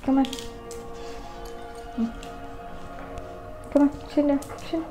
Come on. Mm. Come on, sit down, sit down.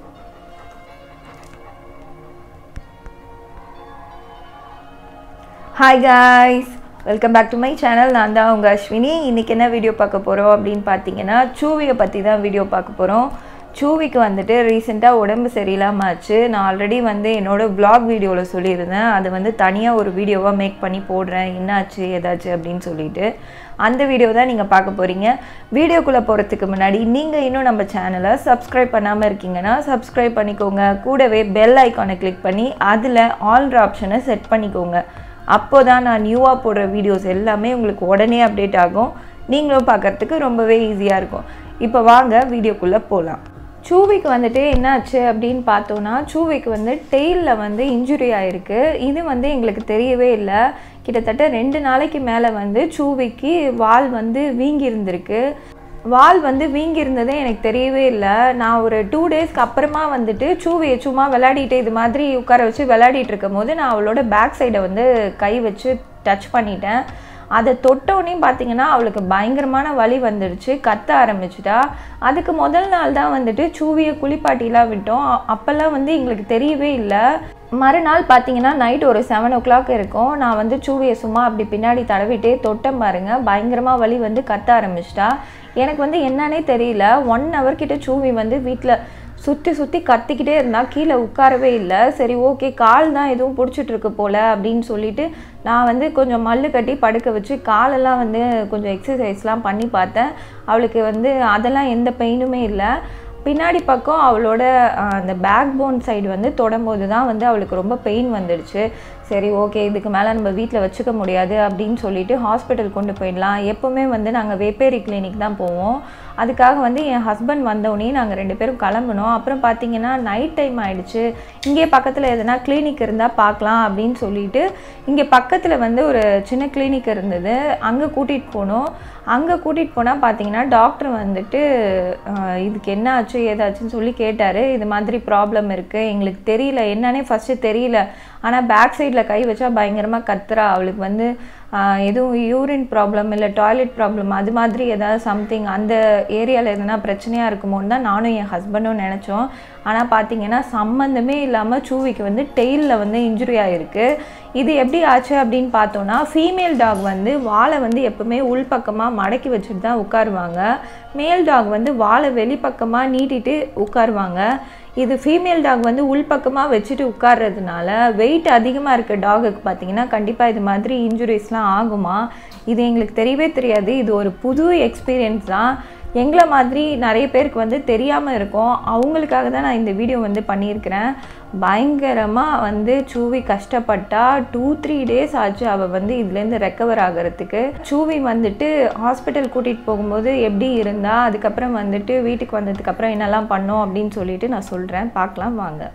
Hi guys welcome back to my channel நான் தான் உங்கள் அஸ்வினி இன்றைக்கி என்ன video பார்க்க போகிறோம் அப்படின்னு பார்த்தீங்கன்னா சூவியை பற்றி தான் வீடியோ பார்க்க போகிறோம் சூவிக்கு வந்துட்டு ரீசெண்டாக உடம்பு சரியில்லாமல் ஆச்சு நான் ஆல்ரெடி வந்து என்னோடய vlog வீடியோவில் சொல்லியிருந்தேன் அது வந்து தனியாக ஒரு வீடியோவாக மேக் பண்ணி போடுறேன் என்னாச்சு ஏதாச்சு அப்படின்னு சொல்லிட்டு அந்த வீடியோ தான் நீங்கள் பார்க்க போகிறீங்க வீடியோக்குள்ளே போகிறதுக்கு முன்னாடி நீங்கள் இன்னும் நம்ம சேனலை சப்ஸ்கிரைப் பண்ணாமல் இருக்கீங்கன்னா சப்ஸ்கிரைப் பண்ணிக்கோங்க கூடவே பெல் ஐக்கானை கிளிக் பண்ணி அதில் ஆல்ற ஆப்ஷனை செட் பண்ணிக்கோங்க அப்போ தான் நான் நியூவாக போடுற வீடியோஸ் எல்லாமே உங்களுக்கு உடனே அப்டேட் ஆகும் நீங்களும் பார்க்கறதுக்கு ரொம்பவே ஈஸியாக இருக்கும் இப்போ வாங்க வீடியோக்குள்ளே போகலாம் சூவிக்கு வந்துட்டு என்னாச்சு அப்படின்னு பார்த்தோன்னா சூவிக்கு வந்து டெய்லில் வந்து இன்ஜுரி ஆயிருக்கு இது வந்து எங்களுக்கு தெரியவே இல்லை கிட்டத்தட்ட ரெண்டு நாளைக்கு மேலே வந்து சூவிக்கு வால் வந்து வீங்கி இருந்திருக்கு வால் வந்து வீங்கி இருந்ததே எனக்கு தெரியவே இல்லை நான் ஒரு டூ டேஸ்க்கு அப்புறமா வந்துட்டு சூவியை சும்மா விளையாடிட்டு இது மாதிரி உட்கார வச்சு விளையாடிட்டு இருக்கும் போது நான் அவளோட பேக் சைடை வந்து கை வச்சு டச் பண்ணிட்டேன் அதை தொட்டோன்னே பார்த்தீங்கன்னா அவளுக்கு பயங்கரமான வலி வந்துடுச்சு கத்த ஆரம்பிச்சிட்டா அதுக்கு முதல் நாள் தான் வந்துட்டு சூவியை குளிப்பாட்டிலாம் விட்டோம் அ- அப்போல்லாம் வந்து எங்களுக்கு தெரியவே இல்லை மறுநாள் பார்த்தீங்கன்னா நைட் ஒரு செவன் ஓ கிளாக் இருக்கும் நான் வந்து சூவியை சும்மா அப்படி பின்னாடி தடவிட்டே தொட்டேன் பாருங்க பயங்கரமாக வலி வந்து கத்த ஆரம்பிச்சிட்டா எனக்கு வந்து என்னன்னே தெரியல ஒன் ஹவர் கிட்ட சூவி வந்து வீட்டில் சுற்றி சுற்றி கத்திக்கிட்டே இருந்தா கீழே உட்காரவே இல்லை சரி ஓகே கால் தான் எதுவும் பிடிச்சிட்டு இருக்கு போல அப்படின்னு சொல்லிட்டு நான் வந்து கொஞ்சம் மல்லு கட்டி படுக்க வச்சு காலெல்லாம் வந்து கொஞ்சம் எக்ஸசைஸ்லாம் பண்ணி பார்த்தேன் அவளுக்கு வந்து அதெல்லாம் எந்த பெயினுமே இல்லை பின்னாடி பக்கம் அவளோட அஹ், அந்த பேக் போன் சைடு வந்து தொடும்போது தான் வந்து அவளுக்கு ரொம்ப பெயின் வந்துடுச்சு சரி ஓகே இதுக்கு மேலே நம்ம வீட்டில் வச்சுக்க முடியாது அப்படின்னு சொல்லிட்டு ஹாஸ்பிட்டல் கொண்டு போயிடலாம் எப்போவுமே வந்து நாங்கள் வேப்பேரி கிளினிக் தான் போவோம் அதுக்காக வந்து என் ஹஸ்பண்ட் வந்தோடனே நாங்கள் ரெண்டு பேரும் கிளம்புனோம் அப்புறம் பார்த்தீங்கன்னா நைட் டைம் ஆயிடுச்சு இங்கே பக்கத்தில் எதனா கிளினிக் இருந்தால் பார்க்கலாம் அப்படின்னு சொல்லிட்டு இங்கே பக்கத்தில் வந்து ஒரு சின்ன கிளினிக் இருந்தது அங்கே கூட்டிகிட்டு போனோம் அங்கே கூட்டிகிட்டு போனால் பார்த்தீங்கன்னா டாக்டர் வந்துட்டு அஹ், இதுக்கு என்ன ஆச்சு ஏதாச்சுன்னு சொல்லி கேட்டார் இது மாதிரி ப்ராப்ளம் இருக்குது எங்களுக்கு தெரியல என்னன்னே ஃபஸ்ட்டு தெரியல ஆனால் பேக் சைடில் கை வச்சா பயங்கரமாக கத்துறா அவளுக்கு வந்து ஆஹ், எதுவும் யூரின் ப்ராப்ளம் இல்லை டாய்லெட் ப்ராப்ளம் அது மாதிரி ஏதாவது சம்திங் அந்த ஏரியாவில் எதனா பிரச்சனையாக இருக்குமோன்னு தான் நானும் என் ஹஸ்பண்டும் நினச்சோம் ஆனால் பார்த்தீங்கன்னா சம்மந்தமே இல்லாமல் சூவிக்கு வந்து டெய்லில் வந்து இன்ஜுரி ஆகிருக்கு இது எப்படி ஆச்சு அப்படின்னு பார்த்தோன்னா ஃபீமேல் டாக் வந்து வாலை வந்து எப்பவுமே உள்பக்கமாக மடக்கி வச்சுட்டு தான் உட்காருவாங்க மேல் டாக் வந்து வாலை வெளிப்பக்கமாக நீட்டிட்டு உட்காருவாங்க இது ஃபீமேல் டாக் வந்து உள்பக்கமாக வச்சுட்டு உட்கார்றதுனால வெயிட் அதிகமாக இருக்க டாகுக்கு பார்த்தீங்கன்னா கண்டிப்பாக இது மாதிரி இன்ஜுரிஸ்லாம் ஆகுமா இது எங்களுக்கு தெரியவே தெரியாது இது ஒரு புது எக்ஸ்பீரியன்ஸ் தான் எங்களை மாதிரி நிறைய பேருக்கு வந்து தெரியாமல் இருக்கும் அவங்களுக்காக தான் நான் இந்த வீடியோ வந்து பண்ணியிருக்கிறேன் பயங்கரமாக வந்து சூவி கஷ்டப்பட்டா டூ த்ரீ டேஸ் ஆச்சு அவள் வந்து இதுலேருந்து ரெக்கவர் ஆகிறதுக்கு சூவி வந்துட்டு ஹாஸ்பிட்டல் கூட்டிகிட்டு போகும்போது எப்படி இருந்தா அதுக்கப்புறம் வந்துட்டு வீட்டுக்கு வந்ததுக்கப்புறம் என்னெல்லாம் பண்ணோம் அப்படின்னு சொல்லிட்டு நான் சொல்கிறேன் பார்க்கலாம் வாங்க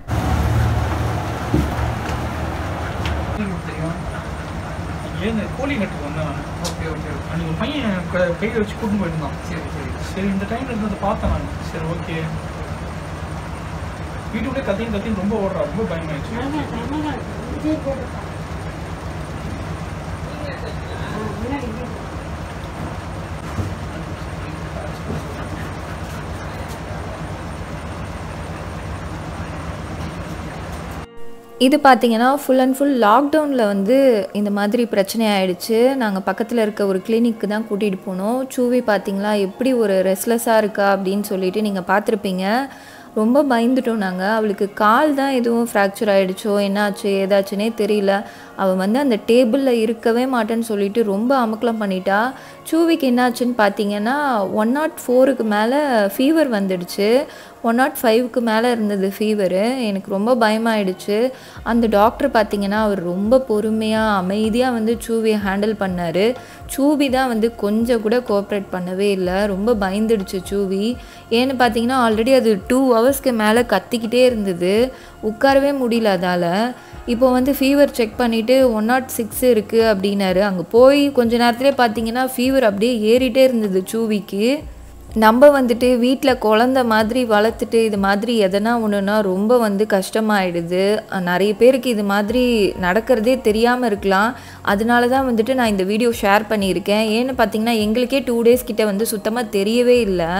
தெரியும் ஏன் கோழி நட்டு வந்தேன் நான் ஓகே ஓகே அன்னைக்கு ஒரு பையன் க- கையில வச்சு கூட்டிட்டு போயிருந்தான் சரி சரி சரி இந்த டைம்ல இருந்து அதை பார்த்தேன் நான் சரி ஓகே வீட்டுக்குள்ளே கத்தியும் கத்தியும் ரொம்ப ஓடுறா ரொம்ப பயமாயிடுச்சு இது பார்த்தீங்கன்னா ஃபுல் அண்ட் ஃபுல் லாக்டவுனில் வந்து இந்த மாதிரி பிரச்சனை ஆயிடுச்சு நாங்கள் பக்கத்தில் இருக்க ஒரு கிளினிக்கு தான் கூட்டிகிட்டு போனோம் சூவி பார்த்தீங்களா எப்படி ஒரு ரெஸ்ட்லெஸ்ஸாக இருக்கா அப்படின்னு சொல்லிட்டு நீங்கள் பார்த்துருப்பீங்க ரொம்ப பயந்துட்டோம் நாங்கள் அவளுக்கு கால் தான் எதுவும் ஃப்ராக்சர் ஆகிடுச்சோ என்னாச்சு ஏதாச்சுன்னே தெரியல அவள் வந்து அந்த டேபிளில் இருக்கவே மாட்டேன்னு சொல்லிட்டு ரொம்ப அமக்கலம் பண்ணிட்டா சூவிக்கு என்னாச்சுன்னு பார்த்தீங்கன்னா ஒன் நாட் ஃபோருக்கு மேலே ஃபீவர் வந்துடுச்சு ஒன் நாட் ஃபைவ்க்கு மேலே இருந்தது ஃபீவரு எனக்கு ரொம்ப பயமாயிடுச்சு அந்த டாக்டர் பார்த்தீங்கன்னா அவர் ரொம்ப பொறுமையாக அமைதியாக வந்து சூவியை ஹேண்டில் பண்ணார் சூவி தான் வந்து கொஞ்சம் கூட கோஆப்ரேட் பண்ணவே இல்லை ரொம்ப பயந்துடுச்சு சூவி ஏன்னு பார்த்தீங்கன்னா ஆல்ரெடி அது டூ ஹவர்ஸ்க்கு மேலே கத்திக்கிட்டே இருந்தது உட்காரவே முடியல அதால் இப்போ வந்து ஃபீவர் செக் பண்ணிவிட்டு ஒன் நாட் சிக்ஸ் இருக்குது அப்படின்னாரு அங்கே போய் கொஞ்ச நேரத்துலேயே பார்த்தீங்கன்னா ஃபீவர் அப்படியே ஏறிட்டே இருந்தது சூவிக்கு நம்ம வந்துட்டு வீட்டில் குழந்த மாதிரி வளர்த்துட்டு இது மாதிரி எதனா ஒன்றுனா ரொம்ப வந்து கஷ்டமாயிடுது அஹ் நிறைய பேருக்கு இது மாதிரி நடக்கிறதே தெரியாமல் இருக்கலாம் அதனால தான் வந்துட்டு நான் இந்த வீடியோ ஷேர் பண்ணியிருக்கேன் ஏன்னு பார்த்தீங்கன்னா எங்களுக்கே டூ டேஸ் கிட்ட வந்து சுத்தமாக தெரியவே இல்லை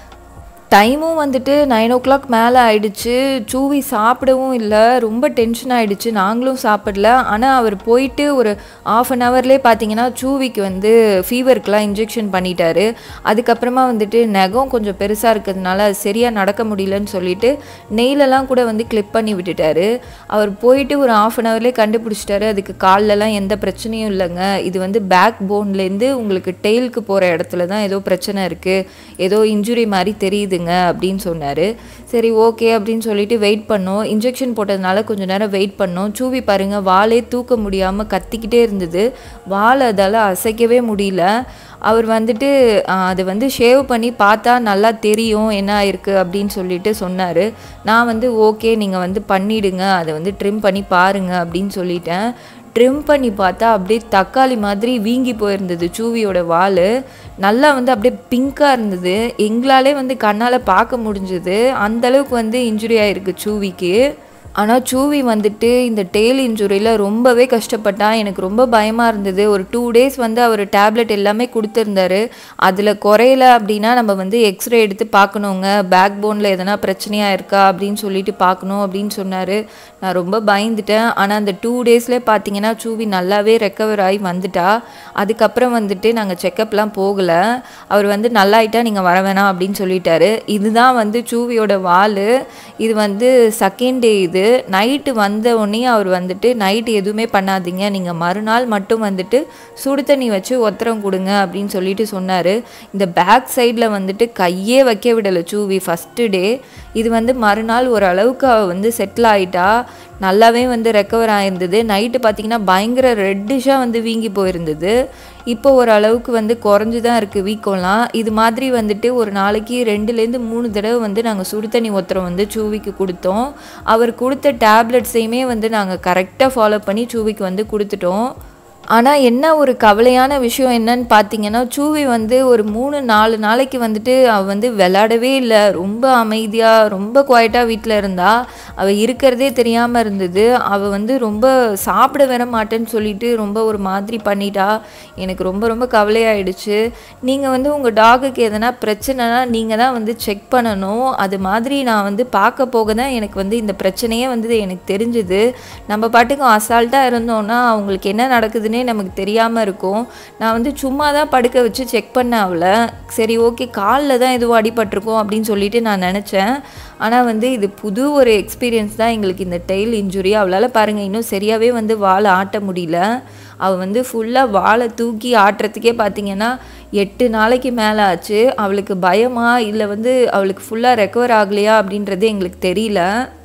டைமும் வந்துட்டு நைன் ஓ கிளாக் மேலே ஆயிடுச்சு சூவி சாப்பிடவும் இல்லை ரொம்ப டென்ஷன் ஆயிடுச்சு நாங்களும் சாப்பிடல ஆனால் அவர் போயிட்டு ஒரு ஆஃப் அன் ஹவர்லேயே பார்த்தீங்கன்னா சூவிக்கு வந்து ஃபீவருக்குலாம் இன்ஜெக்ஷன் பண்ணிட்டாரு அதுக்கப்புறமா வந்துட்டு நகம் கொஞ்சம் பெருசாக இருக்கிறதுனால அது சரியாக நடக்க முடியலன்னு சொல்லிட்டு நெயிலெல்லாம் கூட வந்து கிளிப் பண்ணி விட்டுட்டாரு அவர் போயிட்டு ஒரு ஆஃப் அன் ஹவர்லேயே கண்டுபிடிச்சிட்டாரு அதுக்கு கால்லலாம் எந்த பிரச்சனையும் இல்லைங்க இது வந்து பேக் போன்லேருந்து உங்களுக்கு டெய்லுக்கு போகிற இடத்துல தான் ஏதோ பிரச்சனை இருக்குது ஏதோ இன்ஜுரி மாதிரி தெரியுதுங்க அப்படின்னு சொன்னார் சரி ஓகே அப்படின்னு சொல்லிட்டு வெயிட் பண்ணோம் இன்ஜெக்ஷன் போட்டதுனால கொஞ்ச நேரம் வெயிட் பண்ணோம் சூவி பாருங்க வாலே தூக்க முடியாமல் கத்திக்கிட்டே இருந்தது வால் அதால் அசைக்கவே முடியல அவர் வந்துட்டு ஆஹ், அதை வந்து ஷேவ் பண்ணி பார்த்தா நல்லா தெரியும் என்ன ஆயிருக்கு அப்படின்னு சொல்லிட்டு சொன்னார் நான் வந்து ஓகே நீங்கள் வந்து பண்ணிடுங்க அதை வந்து ட்ரிம் பண்ணி பாருங்க அப்படின்னு சொல்லிட்டேன் ட்ரிம் பண்ணி பார்த்தா அப்படியே தக்காளி மாதிரி வீங்கி போயிருந்தது சூவியோட வால் நல்லா வந்து அப்படியே பிங்காக இருந்தது எங்களாலே வந்து கண்ணால் பார்க்க முடிஞ்சது அந்தளவுக்கு வந்து இன்ஜுரி ஆயிருக்கு சூவிக்கு ஆனால் சூவி வந்துட்டு இந்த டெய்ல் இன்ஜுரியில் ரொம்பவே கஷ்டப்பட்டான் எனக்கு ரொம்ப பயமாக இருந்தது ஒரு டூ டேஸ் வந்து அவர் டேப்லெட் எல்லாமே கொடுத்துருந்தாரு அதில் குறையல அப்படின்னா நம்ம வந்து எக்ஸ்ரே எடுத்து பார்க்கணுங்க பேக் போனில் எதனா பிரச்சனையாக இருக்கா அப்படின்னு சொல்லிட்டு பார்க்கணும் அப்படின்னு சொன்னார் நான் ரொம்ப பயந்துட்டேன் ஆனால் அந்த டூ டேஸ்லேயே பார்த்தீங்கன்னா சூவி நல்லாவே ரெக்கவர் ஆகி வந்துட்டா அதுக்கப்புறம் வந்துட்டு நாங்கள் செக்கப்லாம் போகலை அவர் வந்து நல்லாயிட்டா நீங்கள் வர வேணாம் அப்படின்னு சொல்லிட்டாரு இதுதான் வந்து சூவியோட வால் இது வந்து செகண்ட் டே இது நைட்டு வந்த உடனே அவர் வந்துட்டு நைட்டு எதுவுமே பண்ணாதீங்க நீங்கள் மறுநாள் மட்டும் வந்துட்டு சுடு தண்ணி வச்சு ஒத்தரம் கொடுங்க அப்படின்னு சொல்லிட்டு சொன்னார் இந்த பேக் சைடில் வந்துட்டு கையே வைக்க விடலை சூவி ஃபஸ்ட்டு டே இது வந்து மறுநாள் ஓரளவுக்கு அவ வந்து செட்டில் ஆயிட்டா நல்லாவே வந்து ரெக்கவர் ஆயிருந்தது நைட்டு பார்த்தீங்கன்னா பயங்கர ரெட்டிஷாக வந்து வீங்கி போயிருந்தது இப்போ ஓரளவுக்கு வந்து குறைஞ்சு தான் இருக்குது வீக்கம்லாம் இது மாதிரி வந்துட்டு ஒரு நாளைக்கு ரெண்டுலேருந்து மூணு தடவை வந்து நாங்கள் சுடு தண்ணி ஒத்தரம் வந்து சூவிக்கு கொடுத்தோம் அவர் கொடுத்த டேப்லெட்ஸையுமே வந்து நாங்கள் கரெக்டாக ஃபாலோ பண்ணி சூவிக்கு வந்து கொடுத்துட்டோம் ஆனால் என்ன ஒரு கவலையான விஷயம் என்னன்னு பார்த்தீங்கன்னா சூவி வந்து ஒரு மூணு நாலு நாளைக்கு வந்துட்டு அவள் வந்து விளாடவே இல்லை ரொம்ப அமைதியாக ரொம்ப குவாய்ட்டாக வீட்டில் இருந்தா அவள் இருக்கிறதே தெரியாமல் இருந்தது அவள் வந்து ரொம்ப சாப்பிட வர மாட்டேன்னு சொல்லிட்டு ரொம்ப ஒரு மாதிரி பண்ணிட்டா எனக்கு ரொம்ப ரொம்ப கவலையாயிடுச்சு நீங்கள் வந்து உங்கள் டாகுக்கு எதனா பிரச்சனைனா நீங்கள் தான் வந்து செக் பண்ணணும் அது மாதிரி நான் வந்து பார்க்க போக தான் எனக்கு வந்து இந்த பிரச்சனையே வந்து எனக்கு தெரிஞ்சுது நம்ம பாட்டுக்கு அசால்ட்டாக இருந்தோம்னா அவங்களுக்கு என்ன நடக்குதுன்னே நமக்கு தெரியாமல் இருக்கும் நான் வந்து சும்மா தான் படுக்க வச்சு செக் பண்ணேன் அவளை சரி ஓகே காலில் தான் எதுவும் அடிபட்டிருக்கோம் அப்படின்னு சொல்லிட்டு நான் நினச்சேன் ஆனால் வந்து இது புது ஒரு எக்ஸ்பீரியன்ஸ் தான் எங்களுக்கு இந்த டெய்ல் இன்ஜுரி அவளால் பாருங்கள் இன்னும் சரியாகவே வந்து வாழை ஆட்ட முடியல அவள் வந்து ஃபுல்லாக வாழை தூக்கி ஆட்டுறதுக்கே பார்த்தீங்கன்னா எட்டு நாளைக்கு மேலே ஆச்சு அவளுக்கு பயமா இல்லை வந்து அவளுக்கு ஃபுல்லாக ரெக்கவர் ஆகலையா அப்படின்றது எங்களுக்கு தெரியல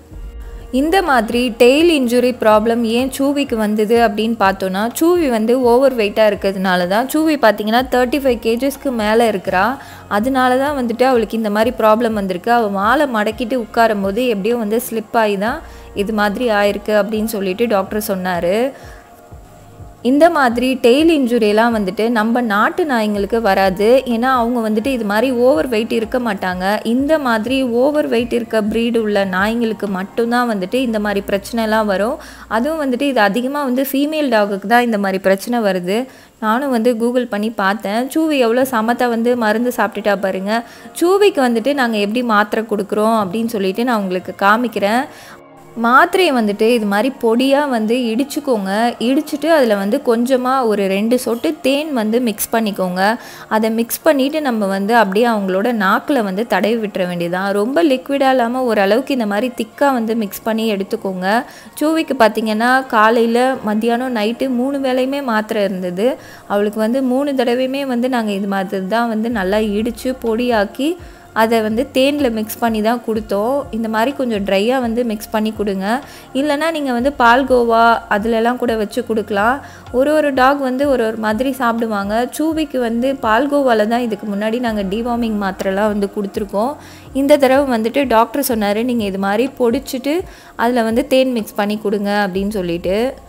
இந்த மாதிரி டெய்ல் இன்ஜுரி ப்ராப்ளம் ஏன் சூவிக்கு வந்தது அப்படின்னு பார்த்தோன்னா சூவி வந்து ஓவர் வெயிட்டாக இருக்கிறதுனால தான் சூவி பார்த்தீங்கன்னா தேர்ட்டி ஃபைவ் கேஜஸ்க்கு மேலே இருக்கிறா அதனால தான் வந்துட்டு அவளுக்கு இந்த மாதிரி ப்ராப்ளம் வந்திருக்கு அவள் மாலை மடக்கிட்டு உட்காரும் போது எப்படியோ வந்து ஸ்லிப் ஆகி தான் இது மாதிரி ஆயிருக்கு அப்படின்னு சொல்லிட்டு டாக்டர் சொன்னார் இந்த மாதிரி டெய்ல் இன்ஜுரியெல்லாம் வந்துட்டு நம்ம நாட்டு நாய்ங்களுக்கு வராது ஏன்னா அவங்க வந்துட்டு இது மாதிரி ஓவர் வெயிட் இருக்க மாட்டாங்க இந்த மாதிரி ஓவர் வெயிட் இருக்க ப்ரீடு உள்ள நாய்ங்களுக்கு மட்டும்தான் வந்துட்டு இந்த மாதிரி பிரச்சனைலாம் வரும் அதுவும் வந்துட்டு இது அதிகமாக வந்து ஃபீமேல் டாகுக்கு தான் இந்த மாதிரி பிரச்சனை வருது நானும் வந்து கூகுள் பண்ணி பார்த்தேன் சூவி எவ்வளோ சமத்தா வந்து மருந்து சாப்பிட்டுட்டா பாருங்க சூவிக்கு வந்துட்டு நாங்கள் எப்படி மாத்திரை கொடுக்குறோம் அப்படின்னு சொல்லிட்டு நான் உங்களுக்கு காமிக்கிறேன் மாத்திரையை வந்துட்டு இது மாதிரி பொடியாக வந்து இடிச்சுக்கோங்க இடிச்சிட்டு அதில் வந்து கொஞ்சமாக ஒரு ரெண்டு சொட்டு தேன் வந்து மிக்ஸ் பண்ணிக்கோங்க அதை மிக்ஸ் பண்ணிவிட்டு நம்ம வந்து அப்படியே அவங்களோட நாக்கில் வந்து தடவி விட்டுற வேண்டியதான் ரொம்ப லிக்விடாக இல்லாமல் ஓரளவுக்கு இந்த மாதிரி திக்காக வந்து மிக்ஸ் பண்ணி எடுத்துக்கோங்க சூவிக்கு பார்த்திங்கன்னா காலையில் மத்தியானம் நைட்டு மூணு வேளையுமே மாத்திரை இருந்தது அவளுக்கு வந்து மூணு தடவையுமே வந்து நாங்கள் இது மாதிரி தான் வந்து நல்லா இடித்து பொடியாக்கி அதை வந்து தேனில் மிக்ஸ் பண்ணி தான் கொடுத்தோம் இந்த மாதிரி கொஞ்சம் ட்ரையாக வந்து மிக்ஸ் பண்ணி கொடுங்க இல்லைன்னா நீங்கள் வந்து பால்கோவா அதிலெல்லாம் கூட வச்சு கொடுக்கலாம் ஒரு ஒரு டாக் வந்து ஒரு ஒரு மாதிரி சாப்பிடுவாங்க சூவிக்கு வந்து பால்கோவாவில் தான் இதுக்கு முன்னாடி நாங்கள் டிவார்மிங் மாத்திரைலாம் வந்து கொடுத்துருக்கோம் இந்த தடவை வந்துட்டு டாக்டர் சொன்னார் நீங்கள் இது மாதிரி பொடிச்சிட்டு அதில் வந்து தேன் மிக்ஸ் பண்ணி கொடுங்க அப்படின்னு சொல்லிட்டு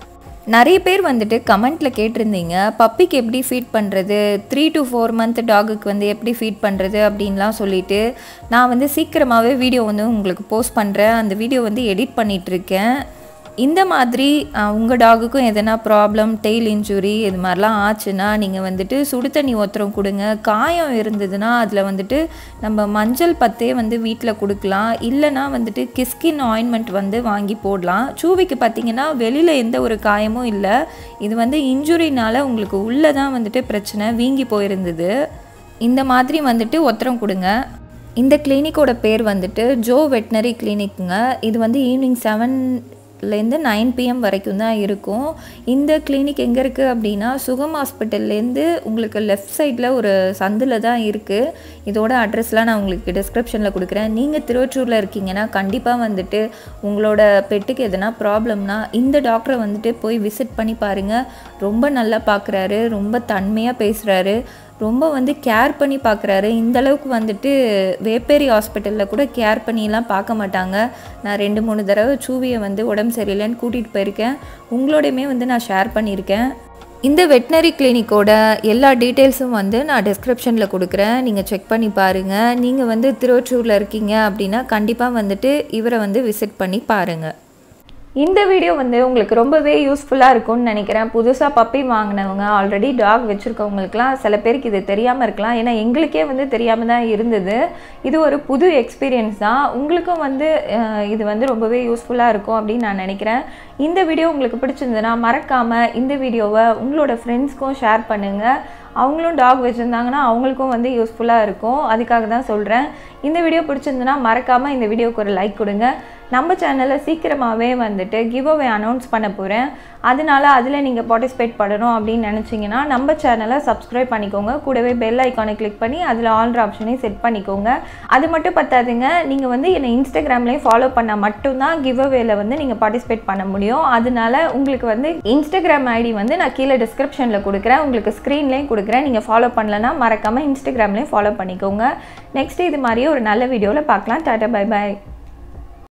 நிறைய பேர் வந்துட்டு கமெண்ட்டில் கேட்டிருந்தீங்க பப்பிக்கு எப்படி ஃபீட் பண்ணுறது த்ரீ டு ஃபோர் மந்த் டாகுக்கு வந்து எப்படி ஃபீட் பண்ணுறது அப்படின்லாம் சொல்லிட்டு நான் வந்து சீக்கிரமாகவே வீடியோ வந்து உங்களுக்கு போஸ்ட் பண்ணுறேன் அந்த வீடியோ வந்து எடிட் பண்ணிகிட்ருக்கேன் இந்த மாதிரி உங்கள் டாகுக்கும் எதனா ப்ராப்ளம் டெய்ல் இன்ஜுரி இது மாதிரிலாம் ஆச்சுன்னா நீங்கள் வந்துட்டு சுடு தண்ணி ஒத்தரம் கொடுங்க காயம் இருந்ததுன்னா அதில் வந்துட்டு நம்ம மஞ்சள் பத்தே வந்து வீட்டில் கொடுக்கலாம் இல்லைனா வந்துட்டு கிஸ்கின் ஆயின்மெண்ட் வந்து வாங்கி போடலாம் சூவிக்கு பார்த்தீங்கன்னா வெளியில் எந்த ஒரு காயமும் இல்லை இது வந்து இன்ஜுரினால உங்களுக்கு உள்ளே தான் வந்துட்டு பிரச்சனை வீங்கி போயிருந்தது இந்த மாதிரி வந்துட்டு ஒத்தரம் கொடுங்க இந்த கிளினிக்கோட பேர் வந்துட்டு ஜோ வெட்னரி கிளினிக்குங்க இது வந்து ஈவினிங் செவன் லேருந்து நைன் பிஎம் வரைக்கும் தான் இருக்கும் இந்த கிளினிக் எங்கே இருக்குது அப்படின்னா சுகம் ஹாஸ்பிட்டல்லேருந்து உங்களுக்கு லெஃப்ட் சைடில் ஒரு சந்தில் தான் இருக்குது இதோட அட்ரஸ்லாம் நான் உங்களுக்கு டிஸ்கிரிப்ஷனில் கொடுக்குறேன் நீங்கள் திருவற்றூரில் இருக்கீங்கன்னா கண்டிப்பாக வந்துட்டு உங்களோட பெட்டுக்கு எதனா ப்ராப்ளம்னா இந்த டாக்டரை வந்துட்டு போய் விசிட் பண்ணி பாருங்கள் ரொம்ப நல்லா பார்க்குறாரு ரொம்ப தன்மையாக பேசுகிறாரு ரொம்ப வந்து கேர் பண்ணி பார்க்குறாரு இந்த அளவுக்கு வந்துட்டு வேப்பேரி ஹாஸ்பிட்டலில் கூட கேர் பண்ணிலாம் பார்க்க மாட்டாங்க நான் ரெண்டு மூணு தடவை சூவியை வந்து உடம்பு சரியில்லைன்னு கூட்டிகிட்டு போயிருக்கேன் உங்களோடையுமே வந்து நான் ஷேர் பண்ணியிருக்கேன் இந்த வெட்னரி கிளினிக்கோட எல்லா டீட்டெயில்ஸும் வந்து நான் டிஸ்கிரிப்ஷனில் கொடுக்குறேன் நீங்கள் செக் பண்ணி பாருங்கள் நீங்கள் வந்து திருவற்றூரில் இருக்கீங்க அப்படின்னா கண்டிப்பாக வந்துட்டு இவரை வந்து விசிட் பண்ணி பாருங்கள் இந்த வீடியோ வந்து உங்களுக்கு ரொம்பவே யூஸ்ஃபுல்லாக இருக்கும்னு நினைக்கிறேன் புதுசாக பப்பி வாங்கினவங்க ஆல்ரெடி டாக் வச்சுருக்கவங்களுக்குலாம் சில பேருக்கு இது தெரியாமல் இருக்கலாம் ஏன்னா எங்களுக்கே வந்து தெரியாமல் தான் இருந்தது இது ஒரு புது எக்ஸ்பீரியன்ஸ் தான் உங்களுக்கும் வந்து இது வந்து ரொம்பவே யூஸ்ஃபுல்லாக இருக்கும் அப்படின்னு நான் நினைக்கிறேன் இந்த வீடியோ உங்களுக்கு பிடிச்சிருந்ததுன்னா மறக்காமல் இந்த வீடியோவை உங்களோட ஃப்ரெண்ட்ஸ்க்கும் ஷேர் பண்ணுங்கள் அவங்களும் டாக் வச்சுருந்தாங்கன்னா அவங்களுக்கும் வந்து யூஸ்ஃபுல்லாக இருக்கும் அதுக்காக தான் சொல்கிறேன் இந்த வீடியோ பிடிச்சிருந்துன்னா மறக்காமல் இந்த வீடியோக்கு ஒரு லைக் கொடுங்க நம்ம சேனலில் சீக்கிரமாகவே வந்துட்டு கிவ் அவே அனௌன்ஸ் பண்ண போகிறேன் அதனால அதில் நீங்கள் பார்ட்டிசிபேட் பண்ணணும் அப்படின்னு நினச்சிங்கன்னா நம்ம சேனலை சப்ஸ்கிரைப் பண்ணிக்கோங்க கூடவே பெல் ஐக்கானை கிளிக் பண்ணி அதில் ஆல்ற ஆப்ஷனையும் செட் பண்ணிக்கோங்க அது மட்டும் பத்தாதுங்க நீங்கள் வந்து என்னை இன்ஸ்டாகிராம்லேயும் ஃபாலோ பண்ணால் மட்டும்தான் கிவ் அவேல வந்து நீங்கள் பார்ட்டிசிபேட் பண்ண முடியும் அதனால உங்களுக்கு வந்து இன்ஸ்டாகிராம் ஐடி வந்து நான் கீழே டிஸ்கிரிப்ஷனில் கொடுக்குறேன் உங்களுக்கு ஸ்க்ரீன்லேயும் கொடுக்குறேன் நீங்கள் ஃபாலோ பண்ணலன்னா மறக்காமல் இன்ஸ்டாகிராம்லேயும் ஃபாலோ பண்ணிக்கோங்க நெக்ஸ்ட் இது மாதிரியே ஒரு நல்ல வீடியோவில் பார்க்கலாம் டாட்டா பை பாய்